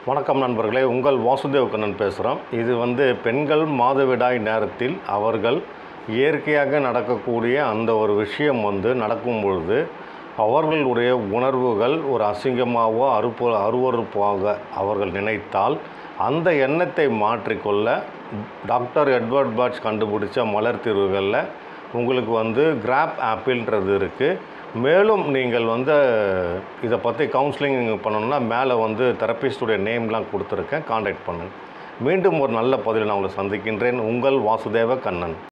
வணக்கம் நண்பர்களே உங்கள் வாசுதேவ் கண்ணன் பேசுகிறோம் இது வந்து பெண்கள் மாதவிடாய் நேரத்தில் அவர்கள் இயற்கையாக நடக்கக்கூடிய அந்த ஒரு விஷயம் வந்து நடக்கும் பொழுது அவர்களுடைய உணர்வுகள் ஒரு அசிங்கமாகவோ அருப்பு அருவறுப்பாக அவர்கள் நினைத்தால் அந்த எண்ணத்தை மாற்றிக்கொள்ள டாக்டர் எட்வர்ட் பாட்ச் கண்டுபிடிச்ச மலர் தீர்வுகளில் உங்களுக்கு வந்து கிராப் ஆப்பிள்ன்றது இருக்குது மேலும் நீங்கள் வந்து இதை பற்றி கவுன்சிலிங் பண்ணணும்னா மேலே வந்து தெரப்பிஸ்டுடைய நேம்லாம் கொடுத்துருக்கேன் காண்டாக்ட் பண்ணுங்கள் மீண்டும் ஒரு நல்ல பதிவில் நான் உங்களை சந்திக்கின்றேன் உங்கள் வாசுதேவ கண்ணன்